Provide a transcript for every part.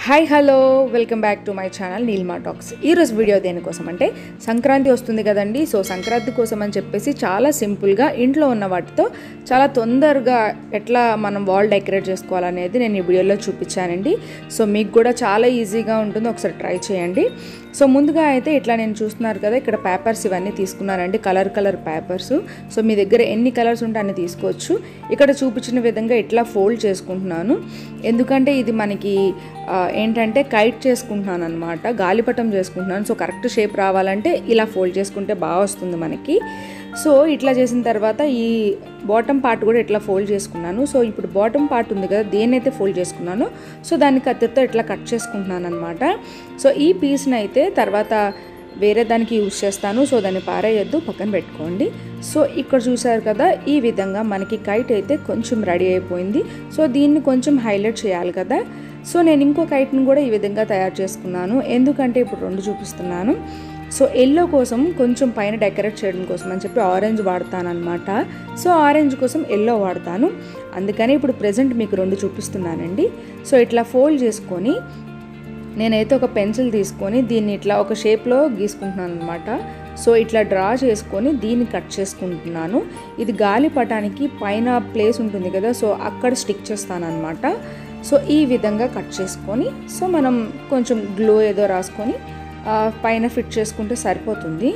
hi hello welcome back to my channel Neelima talks ఈరోజు video దేనికోసం అంటే సంక్రాంతి వస్తుంది కదండి సో సంక్రాంతి కోసం అని చెప్పేసి చాలా సింపుల్గా ఇంట్లో ఉన్న వాటితో చాలా తొందరగా ఎట్లా మనం వాల్ డెకరేట్ చేసుకోవాలనేది నేను ఈ వీడియోలో చూపించానండి సో మీకు కూడా చాలా ఈజీగా ఉంటుంది ఒకసారి ట్రై చేయండి సో ముందుగా అయితే ఇట్లా నేను చూస్తున్నారు కదా ఇక్కడ పేపర్స్ ఇవన్నీ తీసుకున్నానండి కలర్ కలర్ పేపర్స్ సో మీ దగ్గర ఎన్ని కలర్స్ ఉంటే అన్ని తీసుకోవచ్చు ఇక్కడ చూపించిన విధంగా ఇట్లా ఫోల్డ్ చేసుకుంటున్నాను ఎందుకంటే ఇది మనకి ఆ, ఏంటంటే కైట్ చేసుకుంటున్నాను అనమాట గాలిపటం చేసుకుంటున్నాను సో కరెక్ట్ షేప్ రావాలంటే ఇలా ఫోల్డ్ చేసుకుంటే బాగా వస్తుంది మనకి సో ఇట్లా చేసిన తర్వాత ఈ బాటమ్ పార్ట్ కూడా ఇట్లా ఫోల్డ్ చేసుకున్నాను సో ఇప్పుడు బాటమ్ పార్ట్ ఉంది కదా దేన్నైతే ఫోల్డ్ చేసుకున్నానో సో దాన్ని కత్తితో ఇట్లా కట్ చేసుకుంటున్నాను అనమాట సో ఈ పీస్ని అయితే తర్వాత వేరే దానికి యూజ్ చేస్తాను సో దాన్ని పారేయొద్దు పక్కన పెట్టుకోండి సో ఇక్కడ చూసారు కదా ఈ విధంగా మనకి కైట్ అయితే కొంచెం రెడీ అయిపోయింది సో దీన్ని కొంచెం హైలైట్ చేయాలి కదా సో నేను ఇంకో కైట్ని కూడా ఈ విధంగా తయారు చేసుకున్నాను ఎందుకంటే ఇప్పుడు రెండు చూపిస్తున్నాను సో ఎల్లో కోసం కొంచెం పైన డెకరేట్ చేయడం కోసం అని చెప్పి ఆరెంజ్ వాడతాను అనమాట సో ఆరెంజ్ కోసం ఎల్లో వాడతాను అందుకని ఇప్పుడు ప్రజెంట్ మీకు రెండు చూపిస్తున్నానండి సో ఇట్లా ఫోల్డ్ చేసుకొని నేనైతే ఒక పెన్సిల్ తీసుకొని దీన్ని ఇట్లా ఒక షేప్లో గీసుకుంటున్నాను అనమాట సో ఇట్లా డ్రా చేసుకొని దీన్ని కట్ చేసుకుంటున్నాను ఇది గాలిపటానికి పైన ప్లేస్ ఉంటుంది కదా సో అక్కడ స్టిక్ చేస్తాను అనమాట సో ఈ విధంగా కట్ చేసుకొని సో మనం కొంచెం గ్లో ఏదో రాసుకొని ఆ, పైన ఫిట్ చేసుకుంటే సరిపోతుంది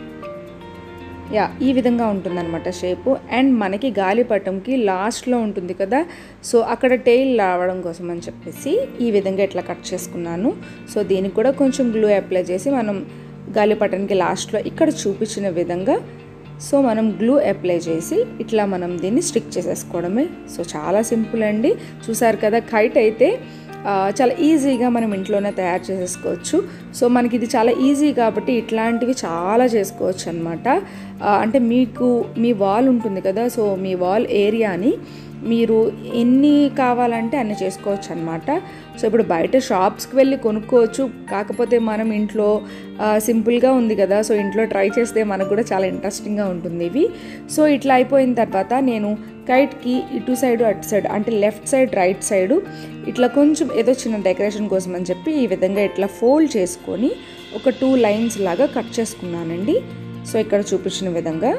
యా ఈ విధంగా ఉంటుందన్నమాట షేపు అండ్ మనకి గాలిపటంకి లాస్ట్లో ఉంటుంది కదా సో అక్కడ టెయిల్ రావడం కోసం అని చెప్పేసి ఈ విధంగా ఇట్లా కట్ చేసుకున్నాను సో దీనికి కూడా కొంచెం గ్లూ అప్లై చేసి మనం గాలిపటానికి లాస్ట్లో ఇక్కడ చూపించిన విధంగా సో మనం గ్లూ అప్లై చేసి ఇట్లా మనం దీన్ని స్టిక్ చేసేసుకోవడమే సో చాలా సింపుల్ అండి చూసారు కదా కైట్ అయితే ఆ, చాలా ఈజీగా మనం ఇంట్లోనే తయారు చేసేసుకోవచ్చు సో మనకి ఇది చాలా ఈజీ కాబట్టి ఇట్లాంటివి చాలా చేసుకోవచ్చు అనమాట అంటే మీకు మీ వాల్ ఉంటుంది కదా సో మీ వాల్ ఏరియాని మీరు ఎన్ని కావాలంటే అన్ని చేసుకోవచ్చు అనమాట సో ఇప్పుడు బయట షాప్స్కి వెళ్ళి కొనుక్కోవచ్చు కాకపోతే మనం ఇంట్లో ఆ, సింపుల్గా ఉంది కదా సో ఇంట్లో ట్రై చేస్తే మనకు కూడా చాలా ఇంట్రెస్టింగ్గా ఉంటుంది ఇవి సో ఇట్లా అయిపోయిన తర్వాత నేను కైట్కి ఇటు సైడ్ అటు సైడ్ అంటే లెఫ్ట్ సైడ్ రైట్ సైడ్ ఇట్లా కొంచెం ఏదో చిన్న డెకరేషన్ కోసం అని చెప్పి ఈ విధంగా ఇట్లా ఫోల్డ్ చేసుకొని ఒక టూ లైన్స్ లాగా కట్ చేసుకున్నానండి సో ఇక్కడ చూపించిన విధంగా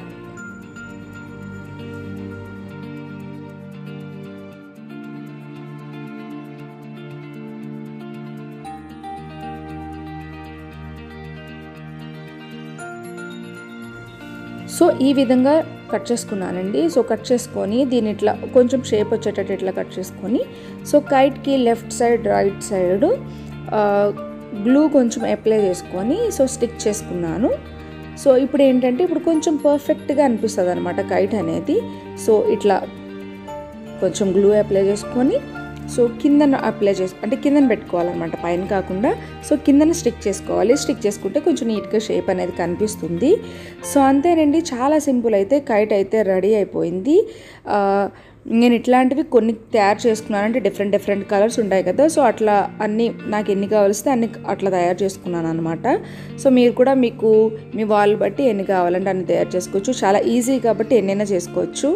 సో ఈ విధంగా కట్ చేసుకున్నానండి సో కట్ చేసుకొని దీన్ని ఇట్లా కొంచెం షేప్ వచ్చేటట్టు ఇట్లా కట్ చేసుకొని సో కైట్కి left side right side glue కొంచెం అప్లై చేసుకొని సో స్టిక్ చేసుకున్నాను సో ఇప్పుడు ఏంటంటే ఇప్పుడు కొంచెం పర్ఫెక్ట్గా అనిపిస్తుంది అనమాట కైట్ అనేది సో ఇట్లా కొంచెం గ్లూ అప్లై చేసుకొని సో కిందన అప్లై చేసు అంటే కిందన పెట్టుకోవాలన్నమాట పైన కాకుండా సో కిందన స్టిక్ చేసుకోవాలి స్టిక్ చేసుకుంటే కొంచెం నీట్గా షేప్ అనేది కనిపిస్తుంది సో అంతేనండి చాలా సింపుల్ అయితే కైట్ అయితే రెడీ అయిపోయింది ఆ, నేను ఇట్లాంటివి కొన్ని తయారు చేసుకున్నాను అంటే డిఫరెంట్ డిఫరెంట్ కలర్స్ ఉంటాయి కదా సో అట్లా అన్ని నాకు ఎన్ని కావాల్స్తే అన్ని అట్లా తయారు చేసుకున్నాను అనమాట సో మీరు కూడా మీకు మీ వాళ్ళు బట్టి ఎన్ని కావాలంటే అన్ని తయారు చేసుకోవచ్చు చాలా ఈజీ కాబట్టి ఎన్నైనా చేసుకోవచ్చు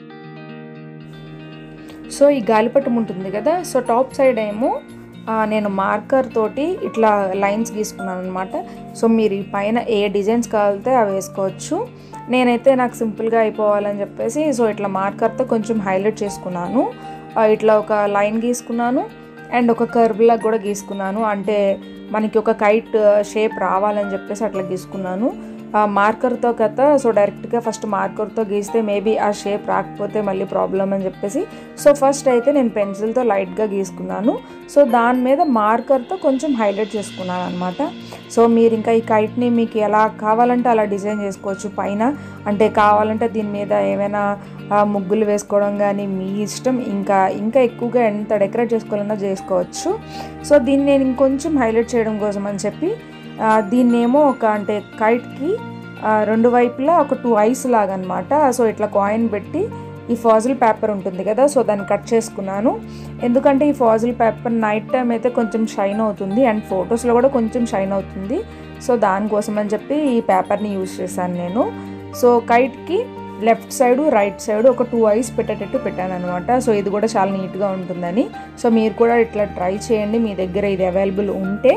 సో ఈ గాలిపటం ఉంటుంది కదా సో టాప్ సైడ్ ఏమో ఆ, నేను మార్కర్ తోటి ఇట్లా లైన్స్ గీసుకున్నాను అనమాట సో మీరు ఈ పైన ఏ డిజైన్స్ కావాలితే అవి వేసుకోవచ్చు నేనైతే నాకు సింపుల్గా అయిపోవాలని చెప్పేసి సో ఇట్లా మార్కర్తో కొంచెం హైలైట్ చేసుకున్నాను ఆ, ఇట్లా ఒక లైన్ గీసుకున్నాను అండ్ ఒక కర్వ్ లాగా కూడా గీసుకున్నాను అంటే మనకి ఒక కైట్ షేప్ రావాలని చెప్పేసి అట్లా గీసుకున్నాను ఆ మార్కర్తో కథ సో డైరెక్ట్గా ఫస్ట్ మార్కర్తో గీస్తే మేబీ ఆ షేప్ రాకపోతే మళ్ళీ ప్రాబ్లం అని చెప్పేసి సో ఫస్ట్ అయితే నేను పెన్సిల్తో లైట్గా గీసుకున్నాను సో దాని మీద మార్కర్తో కొంచెం హైలైట్ చేసుకున్నాను అనమాట సో మీరు ఇంకా ఈ కైట్ని మీకు ఎలా కావాలంటే అలా డిజైన్ చేసుకోవచ్చు పైన అంటే కావాలంటే దీని మీద ఏమైనా ఆ, ముగ్గులు వేసుకోవడం కానీ మీ ఇష్టం ఇంకా ఇంకా ఎక్కువగా ఎంత డెకరేట్ చేసుకోవాలన్నా చేసుకోవచ్చు సో దీన్ని నేను ఇంకొంచెం హైలైట్ చేయడం కోసం అని చెప్పి ఆ, దీన్నేమో ఒక అంటే కైట్కి ఆ, రెండు వైపులా ఒక టూ ఐస్ లాగా అనమాట సో ఇట్లా కాయిన్ పెట్టి ఈ ఫాజిల్ పేపర్ ఉంటుంది కదా సో దాన్ని కట్ చేసుకున్నాను ఎందుకంటే ఈ ఫాజిల్ పేపర్ నైట్ టైం అయితే కొంచెం షైన్ అవుతుంది అండ్ ఫొటోస్లో కూడా కొంచెం షైన్ అవుతుంది సో దానికోసం అని చెప్పి ఈ పేపర్ని యూజ్ చేశాను నేను సో కైట్కి లెఫ్ట్ సైడ్ రైట్ సైడ్ ఒక టూ ఐస్ పెట్టేటట్టు పెట్టాను అనమాట సో ఇది కూడా చాలా నీట్గా ఉంటుందని సో మీరు కూడా ఇట్లా ట్రై చేయండి మీ దగ్గర ఇది అవైలబుల్ ఉంటే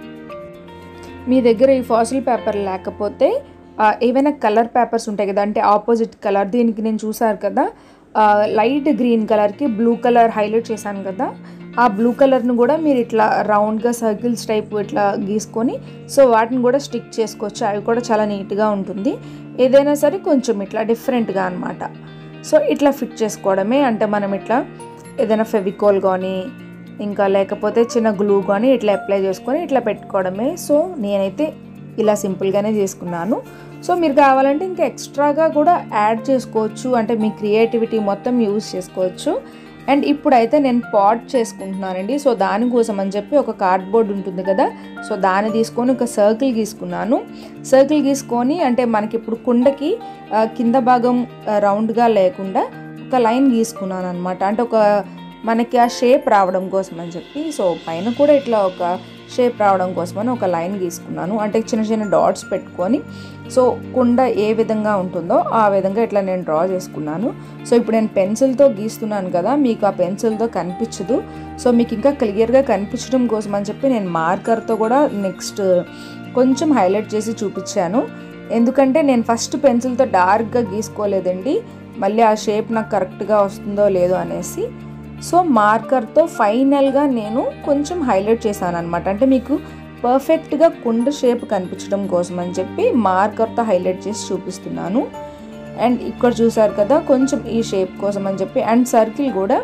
మీ దగ్గర ఈ ఫాసిల్ పేపర్ లేకపోతే ఆ, ఏవైనా కలర్ పేపర్స్ ఉంటాయి కదా అంటే ఆపోజిట్ కలర్ దీనికి నేను చూసారు కదా ఆ, లైట్ గ్రీన్ కలర్కి బ్లూ కలర్ హైలైట్ చేశాను కదా ఆ బ్లూ కలర్ను కూడా మీరు ఇట్లా రౌండ్గా సర్కిల్స్ టైప్ ఇట్లా గీసుకొని సో వాటిని కూడా స్టిక్ చేసుకోవచ్చు అవి కూడా చాలా నీట్గా ఉంటుంది ఏదైనా సరే కొంచెం ఇట్లా డిఫరెంట్గా అనమాట సో ఇట్లా ఫిట్ చేసుకోవడమే అంటే మనం ఇట్లా ఏదైనా ఫెవికోల్ కానీ ఇంకా లేకపోతే చిన్న గ్లూ కానీ ఇట్లా అప్లై చేసుకొని ఇట్లా పెట్టుకోవడమే సో నేనైతే ఇలా సింపుల్గానే చేసుకున్నాను సో మీరు కావాలంటే ఇంకా ఎక్స్ట్రాగా కూడా యాడ్ చేసుకోవచ్చు అంటే మీ క్రియేటివిటీ మొత్తం యూజ్ చేసుకోవచ్చు అండ్ ఇప్పుడైతే నేను పాట్ చేసుకుంటున్నానండి సో దానికోసం అని చెప్పి ఒక కార్డ్బోర్డ్ ఉంటుంది కదా సో దాన్ని తీసుకొని ఒక సర్కిల్ గీసుకున్నాను సర్కిల్ గీసుకొని అంటే మనకి ఇప్పుడు కుండకి ఆ, కింద భాగం ఆ, రౌండ్గా లేకుండా ఒక లైన్ గీసుకున్నాను అనమాట అంటే ఒక మనకి ఆ షేప్ రావడం కోసం అని చెప్పి సో పైన కూడా ఇట్లా ఒక షేప్ రావడం కోసమని ఒక లైన్ గీసుకున్నాను అంటే చిన్న చిన్న డాట్స్ పెట్టుకొని సో కుండ ఏ విధంగా ఉంటుందో ఆ విధంగా ఇట్లా నేను డ్రా చేసుకున్నాను సో ఇప్పుడు నేను పెన్సిల్తో గీస్తున్నాను కదా మీకు ఆ పెన్సిల్తో కనిపించదు సో మీకు ఇంకా క్లియర్గా కనిపించడం కోసం అని చెప్పి నేను మార్కర్తో కూడా నెక్స్ట్ కొంచెం హైలైట్ చేసి చూపించాను ఎందుకంటే నేను ఫస్ట్ పెన్సిల్తో డార్క్గా గీసుకోలేదండి మళ్ళీ ఆ షేప్ నాకు కరెక్ట్గా వస్తుందో లేదో అనేసి సో మార్కర్తో ఫైనల్గా నేను కొంచెం హైలైట్ చేశాను అనమాట అంటే మీకు పర్ఫెక్ట్గా కుండ షేప్ కనిపించడం కోసం అని చెప్పి మార్కర్తో హైలైట్ చేసి చూపిస్తున్నాను అండ్ ఇక్కడ చూసారు కదా కొంచెం ఈ షేప్ కోసం అని చెప్పి అండ్ సర్కిల్ కూడా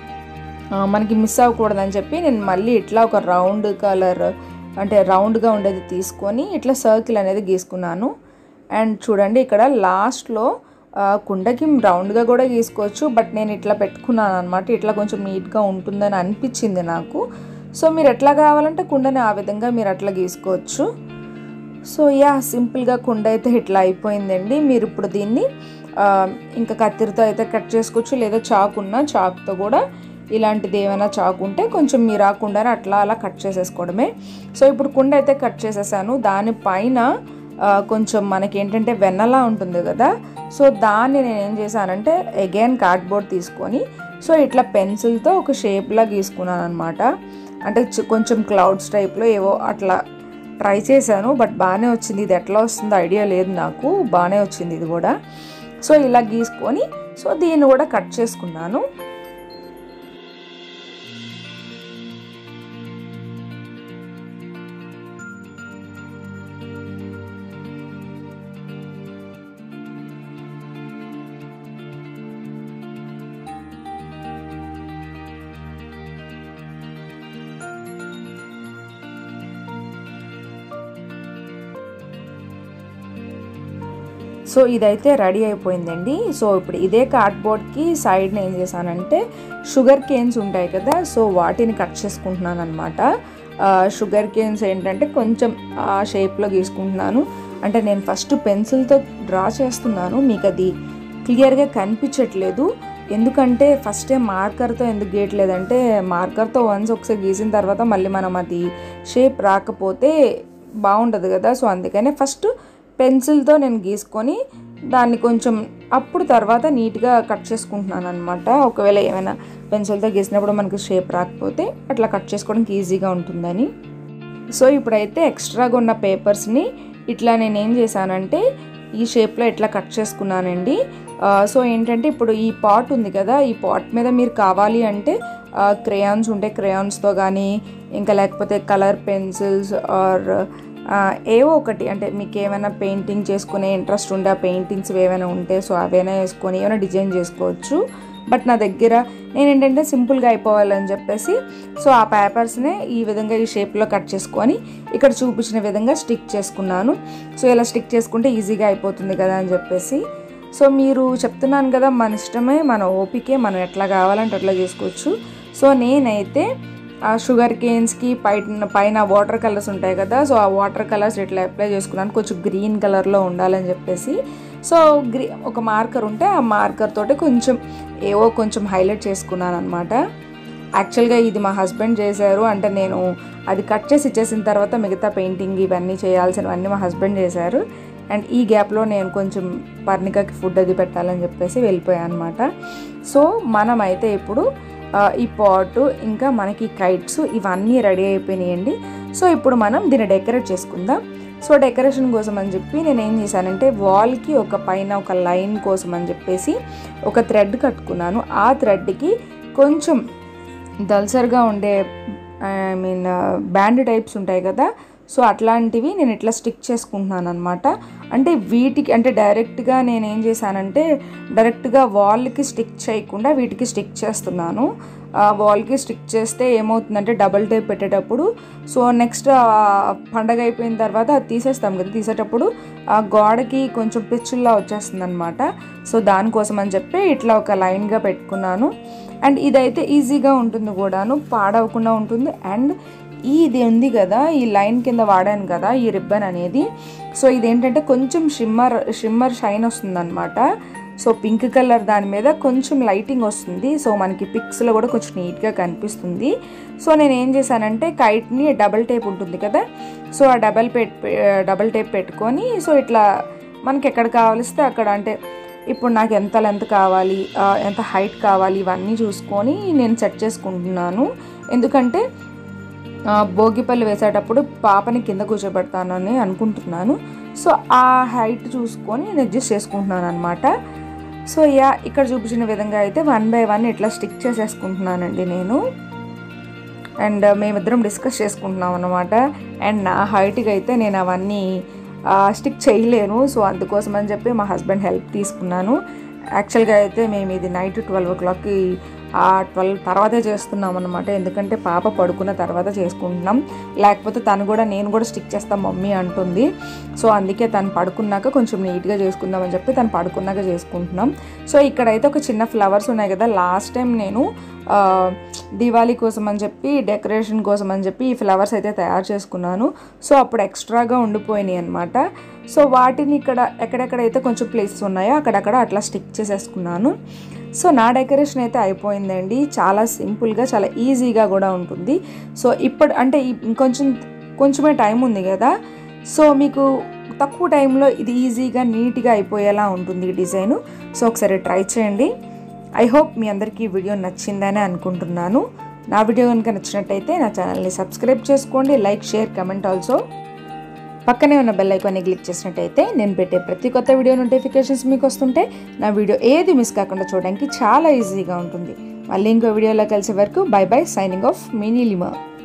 ఆ, మనకి మిస్ అవ్వకూడదని చెప్పి నేను మళ్ళీ ఇట్లా ఒక రౌండ్ కలర్ అంటే రౌండ్గా ఉండేది తీసుకొని ఇట్లా సర్కిల్ అనేది గీసుకున్నాను అండ్ చూడండి ఇక్కడ లాస్ట్లో ఆ, కుండకి రౌండ్గా కూడా గీసుకోవచ్చు బట్ నేను ఇట్లా పెట్టుకున్నాను అనమాట ఇట్లా కొంచెం నీట్గా ఉంటుందని అనిపించింది నాకు సో మీరు ఎట్లా కావాలంటే కుండని ఆ విధంగా మీరు అట్లా గీసుకోవచ్చు సో యా సింపుల్గా కుండ అయితే ఇట్లా అయిపోయిందండి మీరు ఇప్పుడు దీన్ని ఆ, ఇంకా కత్తిరితో అయితే కట్ చేసుకోవచ్చు లేదా చాకు ఉన్న చాకుతో కూడా ఇలాంటిది ఏమైనా చాకు ఉంటే కొంచెం మీరు ఆ కుండని అట్లా అలా కట్ చేసేసుకోవడమే సో ఇప్పుడు కుండ అయితే కట్ చేసేసాను దానిపైన ఆ, కొంచెం మనకి ఏంటంటే వెన్నలా ఉంటుంది కదా సో దాన్ని నేను ఏం చేశానంటే అగైన్ కార్డ్బోర్డ్ తీసుకొని సో ఇట్లా పెన్సిల్తో ఒక షేప్లా గీసుకున్నాను అనమాట అంటే చి- కొంచెం క్లౌడ్స్ టైప్లో ఏవో అట్లా ట్రై చేశాను బట్ బాగానే వచ్చింది ఇది ఎట్లా వస్తుందో ఐడియా లేదు నాకు బాగానే వచ్చింది ఇది కూడా సో ఇలా గీసుకొని సో దీన్ని కూడా కట్ చేసుకున్నాను సో ఇదైతే రెడీ అయిపోయిందండి సో ఇప్పుడు ఇదే కార్డ్బోర్డ్కి సైడ్ని ఏం చేశానంటే షుగర్ కేన్స్ ఉంటాయి కదా సో వాటిని కట్ చేసుకుంటున్నాను అనమాట షుగర్ కేన్స్ ఏంటంటే కొంచెం ఆ షేప్లో గీసుకుంటున్నాను అంటే నేను ఫస్ట్ పెన్సిల్తో డ్రా చేస్తున్నాను మీకు అది క్లియర్గా కనిపించట్లేదు ఎందుకంటే ఫస్ట్ టైం మార్కర్తో ఎందుకు గీయట్లేదంటే మార్కర్తో వన్స్ ఒకసారి గీసిన తర్వాత మళ్ళీ మనం అది షేప్ రాకపోతే బాగుండదు కదా సో అందుకనే ఫస్ట్ పెన్సిల్తో నేను గీసుకొని దాన్ని కొంచెం అప్పుడు తర్వాత నీట్గా కట్ చేసుకుంటున్నాను అనమాట ఒకవేళ ఏమైనా పెన్సిల్తో గీసినప్పుడు మనకి షేప్ రాకపోతే అట్లా కట్ చేసుకోవడానికి ఈజీగా ఉంటుందని సో ఇప్పుడైతే ఎక్స్ట్రాగా ఉన్న పేపర్స్ని ఇట్లా నేను ఏం చేశానంటే ఈ షేప్లో ఇట్లా కట్ చేసుకున్నానండి ఆ, సో ఏంటంటే ఇప్పుడు ఈ పాట్ ఉంది కదా ఈ పాట్ మీద మీరు కావాలి అంటే క్రేయాన్స్ ఉంటే క్రేయాన్స్తో కానీ ఇంకా లేకపోతే కలర్ పెన్సిల్స్ ఆర్ ఏవో ఒకటి అంటే మీకు ఏమైనా పెయింటింగ్ చేసుకునే ఇంట్రెస్ట్ ఉండే ఆ పెయింటింగ్స్ ఏమైనా ఉంటే సో అవైనా వేసుకొని ఏమైనా డిజైన్ చేసుకోవచ్చు బట్ నా దగ్గర నేను ఏంటంటే సింపుల్గా అయిపోవాలని చెప్పేసి సో ఆ పేపర్స్నే ఈ విధంగా ఈ షేప్లో కట్ చేసుకొని ఇక్కడ చూపించిన విధంగా స్టిక్ చేసుకున్నాను సో ఇలా స్టిక్ చేసుకుంటే ఈజీగా అయిపోతుంది కదా అని చెప్పేసి సో మీరు చెప్తున్నాను కదా మన ఇష్టమే మన ఓపికే మనం ఎట్లా కావాలంటే అట్లా చేసుకోవచ్చు సో నేనైతే ఆ షుగర్ కేన్స్కి పైన పైన వాటర్ కలర్స్ ఉంటాయి కదా సో ఆ వాటర్ కలర్స్ ఇట్లా అప్లై చేసుకున్నాను కొంచెం గ్రీన్ కలర్లో ఉండాలని చెప్పేసి సో గ్రీ ఒక మార్కర్ ఉంటే ఆ మార్కర్ తోటి కొంచెం ఏవో కొంచెం హైలైట్ చేసుకున్నాను అనమాట యాక్చువల్గా ఇది మా హస్బెండ్ చేశారు అంటే నేను అది కట్ చేసి ఇచ్చేసిన తర్వాత మిగతా పెయింటింగ్ ఇవన్నీ చేయాల్సినవన్నీ మా హస్బెండ్ చేశారు అండ్ ఈ గ్యాప్లో నేను కొంచెం పర్ణికకి ఫుడ్ అది పెట్టాలని చెప్పేసి వెళ్ళిపోయాను అనమాట సో మనమైతే ఇప్పుడు ఆ, ఈ పాటు ఇంకా మనకి కైట్స్ ఇవన్నీ రెడీ అయిపోయినాయండి సో ఇప్పుడు మనం దీన్ని డెకరేట్ చేసుకుందాం సో డెకరేషన్ కోసం అని చెప్పి నేను ఏం చేశానంటే వాల్కి ఒక పైన ఒక లైన్ కోసం అని చెప్పేసి ఒక థ్రెడ్ కట్టుకున్నాను ఆ థ్రెడ్కి కొంచెం దల్సర్గా ఉండే ఐ మీన్ బ్యాండ్ టైప్స్ ఉంటాయి కదా సో అట్లాంటివి నేను ఇట్లా స్టిక్ చేసుకుంటున్నాను అనమాట అంటే వీటికి అంటే డైరెక్ట్గా నేను ఏం చేశానంటే డైరెక్ట్గా వాల్కి స్టిక్ చేయకుండా వీటికి స్టిక్ చేస్తున్నాను వాల్కి స్టిక్ చేస్తే ఏమవుతుందంటే డబల్ టైప్ పెట్టేటప్పుడు సో నెక్స్ట్ పండగ అయిపోయిన తర్వాత అది తీసేస్తాం కదా తీసేటప్పుడు ఆ గోడకి కొంచెం పిచ్చుల్లా వచ్చేస్తుంది అనమాట సో దానికోసం అని చెప్పి ఇట్లా ఒక లైన్గా పెట్టుకున్నాను అండ్ ఇదైతే ఈజీగా ఉంటుంది కూడాను పాడవకుండా ఉంటుంది అండ్ ఇది ఉంది కదా ఈ లైన్ కింద వాడాను కదా ఈ రిబ్బన్ అనేది సో ఇదేంటంటే కొంచెం షిమ్మర్ షిమ్మర్ షైన్ వస్తుందన్నమాట సో పింక్ కలర్ దాని మీద కొంచెం లైటింగ్ వస్తుంది సో మనకి పిక్స్లో కూడా కొంచెం నీట్గా కనిపిస్తుంది సో నేను ఏం చేశానంటే కైట్ని డబల్ టేప్ ఉంటుంది కదా సో ఆ డబల్ పెట్ డబల్ టేప్ పెట్టుకొని సో ఇట్లా మనకి ఎక్కడ కావలిస్తే అక్కడ అంటే ఇప్పుడు నాకు ఎంత లెంత్ కావాలి ఆ, ఎంత హైట్ కావాలి ఇవన్నీ చూసుకొని నేను సెట్ చేసుకుంటున్నాను ఎందుకంటే ఆ, భోగిపల్లి వేసేటప్పుడు పాపని కింద కూర్చోబెడతానని అనుకుంటున్నాను సో ఆ హైట్ చూసుకొని నేను అడ్జస్ట్ చేసుకుంటున్నాను అనమాట సో యా ఇక్కడ చూపించిన విధంగా అయితే వన్ బై వన్ ఇట్లా స్టిక్ చేసేసుకుంటున్నానండి నేను అండ్ మేమిద్దరం డిస్కస్ చేసుకుంటున్నాం అనమాట అండ్ నా హైట్కి అయితే నేను అవన్నీ స్టిక్ చేయలేను సో అందుకోసం అని చెప్పి మా హస్బెండ్ హెల్ప్ తీసుకున్నాను యాక్చువల్గా అయితే మేము ఇది నైట్ ట్వెల్వ్ ఓ క్లాక్కి ఆ ట్వెల్వ్ తర్వాతే చేస్తున్నాం అనమాట ఎందుకంటే పాప పడుకున్న తర్వాత చేసుకుంటున్నాం లేకపోతే తను కూడా నేను కూడా స్టిక్ చేస్తాం మమ్మీ అంటుంది సో అందుకే తను పడుకున్నాక కొంచెం నీట్గా చేసుకుందామని చెప్పి తను పడుకున్నాక చేసుకుంటున్నాం సో ఇక్కడైతే ఒక చిన్న ఫ్లవర్స్ ఉన్నాయి కదా లాస్ట్ టైం నేను ఆ, దివాళీ కోసం అని చెప్పి డెకరేషన్ కోసం అని చెప్పి ఈ ఫ్లవర్స్ అయితే తయారు చేసుకున్నాను సో అప్పుడు ఎక్స్ట్రాగా ఉండిపోయినాయి అనమాట సో వాటిని ఇక్కడ ఎక్కడెక్కడైతే కొంచెం ప్లేసెస్ ఉన్నాయో అక్కడక్కడ అట్లా స్టిక్ చేసేసుకున్నాను సో నా డెకరేషన్ అయితే అయిపోయిందండి చాలా సింపుల్గా చాలా ఈజీగా కూడా ఉంటుంది సో ఇప్పుడు అంటే ఈ- ఇంకొంచెం కొంచెమే టైం ఉంది కదా సో మీకు తక్కువ టైంలో ఇది ఈజీగా నీట్గా అయిపోయేలా ఉంటుంది ఈ డిజైన్ సో ఒకసారి ట్రై చేయండి ఐ హోప్ మీ అందరికీ ఈ వీడియో నచ్చిందని అనుకుంటున్నాను నా వీడియో కనుక నచ్చినట్టయితే నా ఛానల్ని సబ్స్క్రైబ్ చేసుకోండి లైక్ షేర్ కమెంట్ ఆల్సో పక్కనే ఉన్న బెల్ ఐకాన్ని క్లిక్ చేసినట్టయితే నేను పెట్టే ప్రతి కొత్త వీడియో నోటిఫికేషన్స్ మీకు వస్తుంటే నా వీడియో ఏది మిస్ కాకుండా చూడడానికి చాలా ఈజీగా ఉంటుంది మళ్ళీ ఇంకో వీడియోలో కలిసే వరకు బై బై సైనింగ్ ఆఫ్ మీ నీలిమా